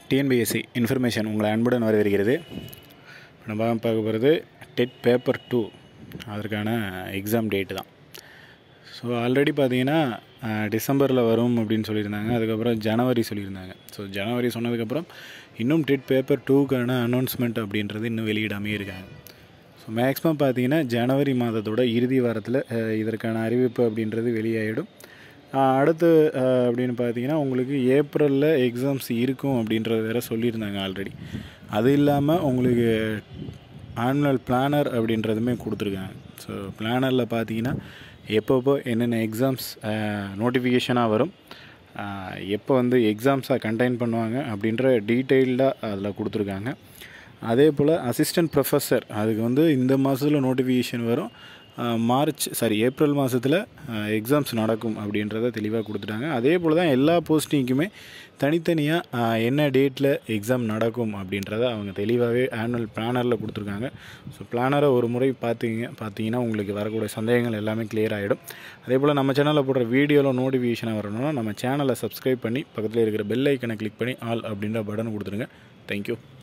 TNPSC information உங்களை அன்புடன் வரவேற்கிறது இப்போ நம்ம பார்க்க போகிறது டெட் பேப்பர் டூ அதற்கான எக்ஸாம் டேட்டு தான் ஸோ ஆல்ரெடி பார்த்தீங்கன்னா டிசம்பரில் வரும் அப்படின்னு சொல்லியிருந்தாங்க அதுக்கப்புறம் ஜனவரி சொல்லியிருந்தாங்க ஸோ ஜனவரி சொன்னதுக்கப்புறம் இன்னும் டெட் பேப்பர் டூக்கான அனௌன்ஸ்மெண்ட் அப்படின்றது இன்னும் வெளியிடாமே இருக்காங்க ஸோ மேக்ஸிமம் பார்த்தீங்கன்னா ஜனவரி மாதத்தோட இறுதி வாரத்தில் அஹ், இதற்கான அறிவிப்பு அப்படின்றது வெளியாகிடும் ஆஹ் அடுத்து ஆஹ் அப்படின்னு பார்த்தீங்கன்னா உங்களுக்கு ஏப்ரலில் எக்ஸாம்ஸ் இருக்கும் அப்படின்றது வேற சொல்லியிருந்தாங்க ஆல்ரெடி அது இல்லாமல் உங்களுக்கு ஆனுவல் பிளானர் அப்படின்றதுமே கொடுத்துருக்காங்க ஸோ பிளானரில் பார்த்தீங்கன்னா எப்பப்போ என்னென்ன எக்ஸாம்ஸ் நோட்டிஃபிகேஷனாக வரும் ஆஹ் எப்போ வந்து எக்ஸாம்ஸாக கண்டெயின் பண்ணுவாங்க அப்படின்ற டீட்டெயில்டாக அதில் கொடுத்துருக்காங்க அதே போல் அசிஸ்டன்ட் ப்ரொஃபஸர் அதுக்கு வந்து இந்த மாதத்தில் நோட்டிஃபிகேஷன் வரும் ஆஹ் மார்ச் சாரி ஏப்ரல் மாதத்தில் எக்ஸாம்ஸ் நடக்கும் அப்படின்றத தெளிவாக கொடுத்துட்டாங்க அதே போல் தான் எல்லா போஸ்டிங்க்குமே தனித்தனியாக என்ன டேட்டில் எக்ஸாம் நடக்கும் அப்படின்றத அவங்க தெளிவாகவே ஆனுவல் பிளானரில் கொடுத்துருக்காங்க ஸோ பிளானரை ஒரு முறை பார்த்தீங்க பார்த்தீங்கன்னா உங்களுக்கு வரக்கூடிய சந்தேகங்கள் எல்லாமே clear ஆகிடும் அதே போல் நம்ம சேனலில் போடுற வீடியோவில் நோட்டிஃபிகேஷனாக வரணும்னா நம்ம சேனலை சப்ஸ்கிரைப் பண்ணி பக்கத்தில் இருக்கிற பெல் ஐக்கனை கிளிக் பண்ணி ஆல் அப்படின்ற பட்டன் கொடுத்துருங்க தேங்க்யூ